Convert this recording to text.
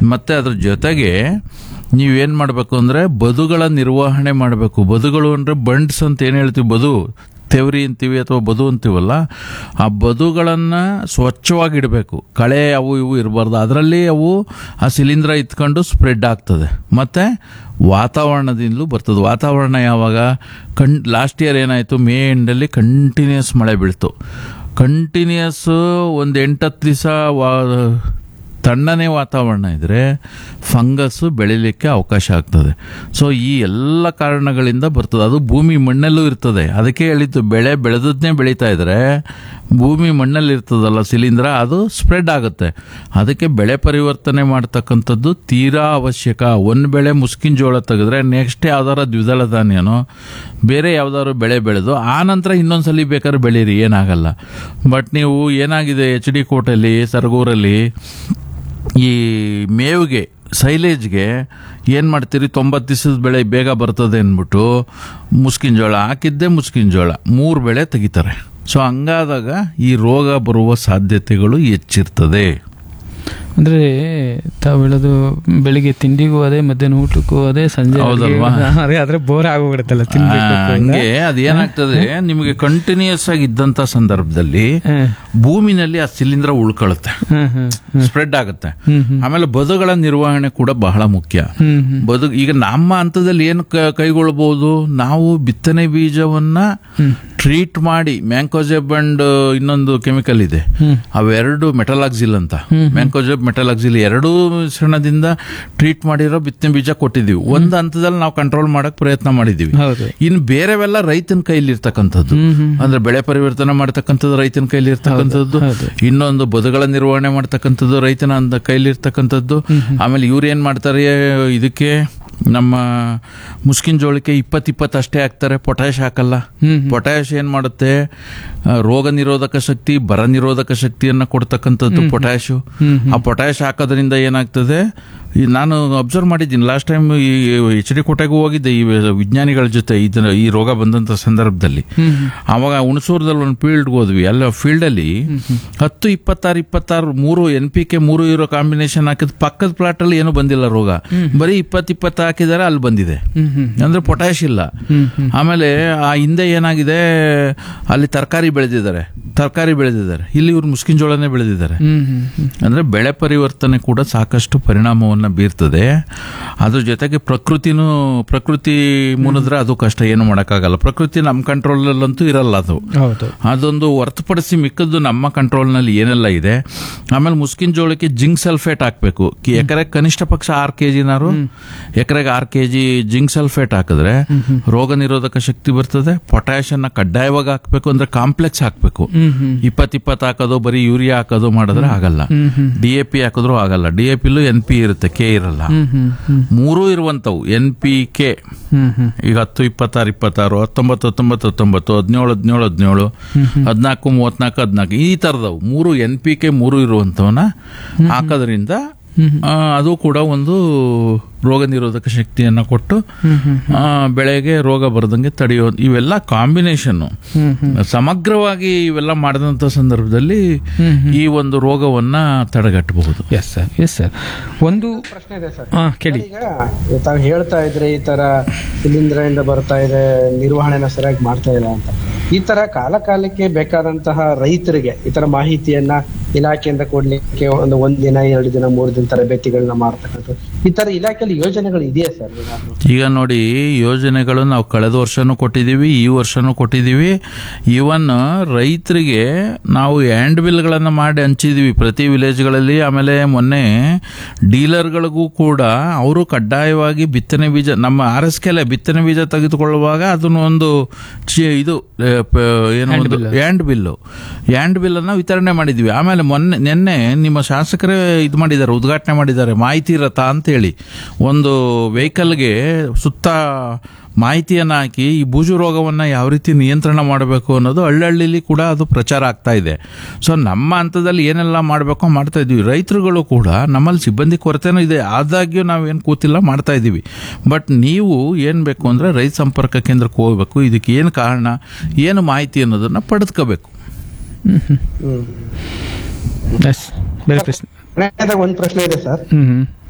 ಮತ್ತು ಅದ್ರ ಜೊತೆಗೆ ನೀವೇನು ಮಾಡಬೇಕು ಅಂದರೆ ಬದುಗಳ ನಿರ್ವಹಣೆ ಮಾಡಬೇಕು ಬದುಗಳು ಅಂದರೆ ಬಂಡ್ಸ್ ಅಂತ ಏನು ಹೇಳ್ತೀವಿ ಬದು ತೆವರಿ ಅಂತೀವಿ ಅಥವಾ ಬದು ಅಂತೀವಲ್ಲ ಆ ಬದುಗಳನ್ನು ಸ್ವಚ್ಛವಾಗಿಡಬೇಕು ಕಳೆ ಅವು ಇವು ಇರಬಾರ್ದು ಅದರಲ್ಲಿ ಅವು ಆ ಶಿಲೀಂಧ್ರ ಇತ್ಕೊಂಡು ಸ್ಪ್ರೆಡ್ ಆಗ್ತದೆ ಮತ್ತು ವಾತಾವರಣದಿಂದಲೂ ಬರ್ತದೆ ವಾತಾವರಣ ಯಾವಾಗ ಕಣ್ ಲಾಸ್ಟ್ ಇಯರ್ ಏನಾಯಿತು ಮೇ ಎಂಡಲ್ಲಿ ಕಂಟಿನ್ಯೂಸ್ ಮಳೆ ಬೀಳ್ತು ಕಂಟಿನ್ಯೂಸ್ ಒಂದು ಎಂಟತ್ತು ದಿವಸ ವಾ ತಣ್ಣನೆ ವಾತಾವರಣ ಇದ್ದರೆ ಫಂಗಸ್ಸು ಬೆಳಿಲಿಕ್ಕೆ ಅವಕಾಶ ಆಗ್ತದೆ ಸೊ ಈ ಎಲ್ಲ ಕಾರಣಗಳಿಂದ ಬರ್ತದೆ ಅದು ಭೂಮಿ ಮಣ್ಣಲ್ಲೂ ಇರ್ತದೆ ಅದಕ್ಕೆ ಹೇಳಿದ್ದು ಬೆಳೆ ಬೆಳೆದದ್ನೇ ಬೆಳೀತಾ ಇದ್ರೆ ಭೂಮಿ ಮಣ್ಣಲ್ಲಿ ಇರ್ತದಲ್ಲ ಶಿಲೀಂಧ್ರ ಅದು ಸ್ಪ್ರೆಡ್ ಆಗುತ್ತೆ ಅದಕ್ಕೆ ಬೆಳೆ ಪರಿವರ್ತನೆ ಮಾಡ್ತಕ್ಕಂಥದ್ದು ತೀರಾ ಅವಶ್ಯಕ ಒಂದು ಬೆಳೆ ಮುಸ್ಕಿನ ಜೋಳ ತೆಗೆದ್ರೆ ನೆಕ್ಸ್ಟ್ ಯಾವ್ದಾರ ದ್ವಿದಳ ಧಾನ್ಯನೋ ಬೇರೆ ಯಾವ್ದಾದ್ರು ಬೆಳೆ ಬೆಳೆದು ಆ ನಂತರ ಇನ್ನೊಂದ್ಸಲಿ ಬೇಕಾದ್ರೆ ಬೆಳೀರಿ ಏನಾಗಲ್ಲ ಬಟ್ ನೀವು ಏನಾಗಿದೆ ಎಚ್ ಡಿ ಕೋಟಲ್ಲಿ ಸರಗೂರಲ್ಲಿ ಈ ಮೇವಿಗೆ ಸೈಲೇಜ್ಗೆ ಏನು ಮಾಡ್ತೀರಿ ತೊಂಬತ್ತು ದಿವಸದ ಬೆಳೆ ಬೇಗ ಬರ್ತದೆ ಅಂದ್ಬಿಟ್ಟು ಮುಸ್ಕಿನ ಜೋಳ ಹಾಕಿದ್ದೆ ಮುಸ್ಕಿನ ಜೋಳ ಮೂರು ಬೆಳೆ ತೆಗಿತಾರೆ ಸೊ ಹಂಗಾದಾಗ ಈ ರೋಗ ಬರುವ ಸಾಧ್ಯತೆಗಳು ಹೆಚ್ಚಿರ್ತದೆ ಅಂದ್ರೆ ತಾವು ಹೇಳೋದು ಬೆಳಿಗ್ಗೆ ತಿಂಡಿಗೂ ಅದೇ ಮಧ್ಯಾಹ್ನ ಊಟಕ್ಕೂ ಅದೇ ಸಂಜೆ ಹೌದಲ್ವಾ? ಅಡ್ಗೆಗೂ ಅದೇ ಆದ್ರೆ ಬೋರ್ ಆಗೋಗ್ಬಿಡುತ್ತಲ್ಲ ತಿನ್ಬೇಕು ಆ, ಹಂಗೆ ಅದೇನಾಗ್ತದೆ ನಿಮಗೆ ಕಂಟಿನ್ಯೂಸ್ ಆಗಿ ಇದ್ದಂತ ಸಂದರ್ಭದಲ್ಲಿ ಹ್ಮ್. ಭೂಮಿನಲ್ಲಿ ಆ ಶಿಲೀಂಧ್ರ ಉಳ್ಕೊಳ್ಳುತ್ತೆ ಹ್ಮ್ ಹ್ಮ್ ಸ್ಪ್ರೆಡ್ ಆಗುತ್ತೆ ಹ್ಮ್ ಹ್ಮ್ ಆಮೇಲೆ ಬದುಗಳ ನಿರ್ವಹಣೆ ಕೂಡ ಬಹಳ ಮುಖ್ಯ ಹ್ಮ್ ಹ್ಮ್ ಬದು ಈಗ ನಮ್ಮ ಹಂತದಲ್ಲಿ ಏನು ಕ- ಕೈಗೊಳ್ಬಹುದು ನಾವು ಬಿತ್ತನೆ ಬೀಜವನ್ನ ಟ್ರೀಟ್ ಮಾಡಿ ಮ್ಯಾಂಕೋಜೆಬ್ ಅಂಡ್ ಇನ್ನೊಂದು ಕೆಮಿಕಲ್ ಇದೆ ಹ್ಮ್. ಅವೆರಡು ಮೆಟಲಾಕ್ಸಿಲ್ ಅಂತ ಮ್ಯಾಂಕೋಜೆಬ್ ಮೆಟಲಾಕ್ಸಿಲ್ ಎರಡೂ ಮಿಶ್ರಣದಿಂದ ಟ್ರೀಟ್ ಮಾಡಿರೋ ಬಿತ್ತನೆ ಬೀಜ ಕೊಟ್ಟಿದ್ದೀವಿ ಒಂದು ಹಂತದಲ್ಲಿ ನಾವು ಕಂಟ್ರೋಲ್ ಮಾಡಕ್ ಪ್ರಯತ್ನ ಮಾಡಿದ್ದೀವಿ ಹೌದು ಇನ್ನು ಬೇರೆವೆಲ್ಲ ರೈತನ ಕೈಲಿ ಇರ್ತಕ್ಕಂಥದ್ದು ಹ್ಮ್ ಹ್ಮ್ ಅಂದ್ರೆ ಬೆಳೆ ಪರಿವರ್ತನೆ ಮಾಡ್ತಕ್ಕಂಥದ್ದು ರೈತನ ಕೈಲಿ ಇರ್ತಕ್ಕಂಥದ್ದು ಹೌದು. ಇನ್ನೊಂದು ಬದುಗಳ ನಿರ್ವಹಣೆ ಮಾಡ್ತಕ್ಕಂಥದ್ದು ರೈತನ ಅಂದ ಕೈಲಿ ಇರ್ತಕ್ಕಂಥದ್ದು ಆಮೇಲೆ ಇವ್ರು ಏನ್ ಮಾಡ್ತಾರೆ ಇದಕ್ಕೆ ನಮ್ಮ ಮುಸ್ಕಿನ ಜೋಳಕ್ಕೆ ಇಪ್ಪತ್ತು ಇಪ್ಪತ್ತು ಅಷ್ಟೇ ಹಾಕ್ತಾರೆ ಪೊಟ್ಯಾಶ್ ಹಾಕಲ್ಲ ಹ್ಮ್ ಪೊಟ್ಯಾಶ್ ಏನ್ ಮಾಡುತ್ತೆ ಆ, ರೋಗ ನಿರೋಧಕ ಶಕ್ತಿ ಬರ ನಿರೋಧಕ ಶಕ್ತಿಯನ್ನ ಕೊಡ್ತಕ್ಕಂಥದ್ದು ಪೊಟ್ಯಾಶು ಹ್ಮ್ ಆ ಪೊಟ್ಯಾಶ್ ಹಾಕೋದ್ರಿಂದ ಏನಾಗ್ತದೆ ಈ ನಾನು ಅಬ್ಸರ್ವ್ ಮಾಡಿದ್ದೀನಿ ಲಾಸ್ಟ್ ಟೈಮ್ ಈ ಎಚ್ ಡಿ ಕೋಟೆಗೂ ಹೋಗಿದ್ದೆ ಈ ವಿಜ್ಞಾನಿಗಳ ಜೊತೆ ಇದನ್ನ ಈ ರೋಗ ಬಂದಂತ ಸಂದರ್ಭದಲ್ಲಿ ಹ್ಮ್ ಅವಾಗ ಹುಣಸೂರದಲ್ಲಿ ಒಂದು ಫೀಲ್ಡ್ಗೆ ಹೋದ್ವಿ ಅಲ್ಲ ಫೀಲ್ಡಲ್ಲಿ ಹತ್ತು ಇಪ್ಪತ್ತಾರು ಇಪ್ಪತ್ತಾರು ಮೂರು ಎನ್ ಪಿ ಕೆ ಮೂರು ಇರೋ ಕಾಂಬಿನೇಷನ್ ಹಾಕಿದ ಪಕ್ಕದ ಪ್ಲಾಟ್ ಅಲ್ಲಿ ಏನೂ ಬಂದಿಲ್ಲ ರೋಗ ಬರೀ ಇಪ್ಪತ್ತು ಇಪ್ಪತ್ತು ಹಾಕಿದ್ದಾರೆ ಅಲ್ಲಿ ಬಂದಿದೆ ಹ್ಮ್ ಹ್ಮ್ ಅಂದ್ರೆ ಪೊಟ್ಯಾಶ್ ಇಲ್ಲ ಹ್ಮ್ ಹ್ಮ್ ಆಮೇಲೆ ಆ ಹಿಂದೆ ಏನಾಗಿದೆ ಅಲ್ಲಿ ತರಕಾರಿ ಬೆಳೆದಿದ್ದಾರೆ ತರಕಾರಿ ಬೆಳೆದಿದ್ದಾರೆ ಇಲ್ಲಿ ಇವ್ರು ಮುಸ್ಕಿನ ಜೋಳನೇ ಬೆಳೆದಿದ್ದಾರೆ ಹ್ಮ್ ಹ್ಮ್ ಹ್ಮ್ ಅಂದ್ರೆ ಬೆಳೆ ಪರಿವರ್ತನೆ ಕೂಡ ಸಾಕಷ್ಟು ಪರಿಣಾಮವನ್ನು ಬೀರ್ತದೆ ಅದ್ರ ಜೊತೆಗೆ ಪ್ರಕೃತಿನೂ ಪ್ರಕೃತಿ ಮುನಿದ್ರೆ ಅದು ಕಷ್ಟ ಏನು ಮಾಡೋಕ್ಕಾಗಲ್ಲ ಪ್ರಕೃತಿ ನಮ್ಮ ಕಂಟ್ರೋಲಲ್ಲಂತೂ ಇರಲ್ಲ ಅದು ಹೌದು ಅದೊಂದು ಹೊರತುಪಡಿಸಿ ಮಿಕ್ಕದ್ದು ನಮ್ಮ ಕಂಟ್ರೋಲ್ನಲ್ಲಿ ಏನೆಲ್ಲ ಇದೆ ಆಮೇಲೆ ಮುಸ್ಕಿನ ಜೋಳಕ್ಕೆ ಜಿಂಕ್ ಸಲ್ಫೇಟ್ ಹಾಕಬೇಕು ಎಕರೆಗೆ ಕನಿಷ್ಠ ಪಕ್ಷ ಆರು ಕೆ ಜಿನಾರು ಎಕರೆಗೆ ಆರು ಕೆ ಜಿ ಜಿಂಕ್ ಸಲ್ಫೇಟ್ ಹಾಕಿದ್ರೆ ರೋಗ ನಿರೋಧಕ ಶಕ್ತಿ ಬರ್ತದೆ ಪೊಟ್ಯಾಶ್ ಅನ್ನ ಕಡ್ಡಾಯವಾಗಿ ಹಾಕಬೇಕು ಅಂದ್ರೆ ಕಾಂಪ್ಲೆಕ್ಸ್ ಹಾಕಬೇಕು ಹ್ಮ್ ಹ್ಮ್ ಇಪ್ಪತ್ ಇಪ್ಪತ್ತು ಹಾಕೋದು ಬರೀ ಯೂರಿಯಾ ಹಾಕೋದು ಮಾಡಿದ್ರೆ ಆಗಲ್ಲ ಹ್ಮ್ ಹ್ಮ್ ಡಿ ಎ ಪಿ ಹಾಕಿದ್ರು ಆಗಲ್ಲ ಡಿ ಎ ಪಿಲು ಎನ್ ಪಿ ಇರುತ್ತೆ ಕೆ ಇರಲ್ಲ ಹ್ಮ್ ಹ್ಮ್ ಹ್ಮ್ ಮೂರೂ ಇರುವಂತವು ಎನ್ ಪಿ ಕೆ ಹ್ಮ್ ಹ್ಮ್ ಈಗ ಹತ್ತು ಇಪ್ಪತ್ತಾರು ಇಪ್ಪತ್ತಾರು ಹತ್ತೊಂಬತ್ತು ಹತ್ತೊಂಬತ್ತು ಹತ್ತೊಂಬತ್ತು ಹದಿನೇಳು ಹದಿನೇಳು ಹದಿನೇಳು ಹದಿನಾಲ್ಕು ಮೂವತ್ನಾಲ್ಕು ಹದಿನಾಲ್ಕು ಈ ತರದವು ಮೂರು ಎನ್ ಪಿ ಕೆ ಮೂರು ಇರುವಂತವನ್ನ ಹಾಕೋದ್ರಿಂದ ಆ, ಅದು ಕೂಡ ಒಂದು ರೋಗ ನಿರೋಧಕ ಶಕ್ತಿಯನ್ನ ಕೊಟ್ಟು ಹ್ಮ್ ಹ್ಮ್ ಆ, ಬೆಳೆಗೆ ರೋಗ ಬರದಂಗೆ ತಡೆಯೋ ಇವೆಲ್ಲ ಕಾಂಬಿನೇಷನ್ ಹ್ಮ್ ಹ್ಮ್ ಸಮಗ್ರವಾಗಿ ಇವೆಲ್ಲ ಮಾಡಿದಂಥ ಸಂದರ್ಭದಲ್ಲಿ ಹ್ಮ್ ಈ ಒಂದು ರೋಗವನ್ನ ತಡೆಗಟ್ಟಬಹುದು ಎಸ್ ಸರ್ ಎಸ್ ಸರ್ ಒಂದು ಪ್ರಶ್ನೆ ಇದೆ ಸರ್ ಹಾ ಕೇಳಿ ಈಗ ತಾವು ಹೇಳ್ತಾ ಇದ್ರೆ ಈ ತರ ಶಿಲೀಂಧ್ರದಿಂದ ಬರ್ತಾ ಇದೆ ನಿರ್ವಹಣೆನ ಸರಿಯಾಗಿ ಮಾಡ್ತಾ ಇಲ್ಲ ಅಂತ ಈ ತರ ಕಾಲ ಕಾಲಕ್ಕೆ ಬೇಕಾದಂತಹ ರೈತರಿಗೆ ಈ ತರ ಮಾಹಿತಿಯನ್ನ ಇಲಾಖೆಯಿಂದ ಕೊಡ್ಲಿಕ್ಕೆ ಒಂದು ಒಂದ್ ದಿನ ಎರಡು ದಿನ ಮೂರು ದಿನ ತರಬೇತಿಗಳನ್ನ ಮಾಡ್ತಕ್ಕಂಥದ್ದು ಈ ತರ ಇಲಾಖೆಯಲ್ಲಿ ಯೋಜನೆಗಳು ಇದೆಯಾ ಸರ್ ಏನಾದ್ರು? ಈಗ ನೋಡಿ ಯೋಜನೆಗಳು ನಾವು ಕಳೆದ ವರ್ಷನೂ ಕೊಟ್ಟಿದ್ದೀವಿ ಈ ವರ್ಷನೂ ಕೊಟ್ಟಿದ್ದೀವಿ ಇವನ್ ರೈತರಿಗೆ ನಾವು ಹ್ಯಾಂಡ್ ಬಿಲ್ಗಳನ್ನು ಮಾಡಿ ಹಂಚಿದೀವಿ ಪ್ರತಿ ವಿಲೇಜ್ಗಳಲ್ಲಿ ಆಮೇಲೆ ಮೊನ್ನೆ ಡೀಲರ್ಗಳಿಗೂ ಕೂಡ ಅವರು ಕಡ್ಡಾಯವಾಗಿ ಬಿತ್ತನೆ ಬೀಜ ನಮ್ಮ ಆರ್ ಎಸ್ ಕೆಲೆ ಬಿತ್ತನೆ ಬೀಜ ತೆಗೆದುಕೊಳ್ಳುವಾಗ ಅದನ್ನು ಒಂದು ಚಿ- ಇದು ಆ, ಪ- ಏನೋ ಒಂದು ಹ್ಯಾಂಡ್ ಬಿಲ್ಲು ಹ್ಯಾಂಡ್ ಬಿಲ್ ಅನ್ನ ವಿತರಣೆ ಮಾಡಿದ್ವಿ ಆಮೇಲೆ ಮೊನ್ನೆ ನಿನ್ನೆ ನಿಮ್ಮ ಶಾಸಕರೇ ಇದು ಮಾಡಿದ್ದಾರೆ ಉದ್ಘಾಟನೆ ಮಾಡಿದ್ದಾರೆ ಮಾಹಿತಿ ರಥ ಅಂತೇಳಿ ಒಂದು ವೆಹಿಕಲ್ಗೆ ಸುತ್ತ ಮಾಹಿತಿಯನ್ನು ಹಾಕಿ ಈ ಬೂಜು ರೋಗವನ್ನು ಯಾವ ರೀತಿ ನಿಯಂತ್ರಣ ಮಾಡಬೇಕು ಅನ್ನೋದು ಹಳ್ಳಹಳ್ಳಿಲಿ ಕೂಡ ಅದು ಪ್ರಚಾರ ಆಗ್ತಾ ಇದೆ ಸೊ ನಮ್ಮ ಹಂತದಲ್ಲಿ ಏನೆಲ್ಲ ಮಾಡಬೇಕೋ ಮಾಡ್ತಾ ಇದ್ವಿ ರೈತರುಗಳು ಕೂಡ ನಮ್ಮಲ್ಲಿ ಸಿಬ್ಬಂದಿ ಕೊರತೆನೂ ಇದೆ ಆದಾಗ್ಯೂ ನಾವೇನು ಕೂತಿಲ್ಲ ಮಾಡ್ತಾ ಇದ್ದೀವಿ ಬಟ್ ನೀವು ಏನು ಬೇಕು ಅಂದರೆ ರೈತ ಸಂಪರ್ಕ ಕೇಂದ್ರಕ್ಕೆ ಹೋಗಬೇಕು ಇದಕ್ಕೆ ಏನು ಕಾರಣ ಏನು ಮಾಹಿತಿ ಅನ್ನೋದನ್ನು ಪಡೆದುಕೋಬೇಕು ಹ್ಮ್ ಹ್ಮ್ ಹ್ಮ್ ಎಸ್ ಬೇರೆ ಪ್ರಶ್ನೆ ಕೊನೆಯದಾಗಿ ಒಂದ್ ಪ್ರಶ್ನೆ ಇದೆ ಸರ್ ಹ್ಮ್ ಹ್ಮ್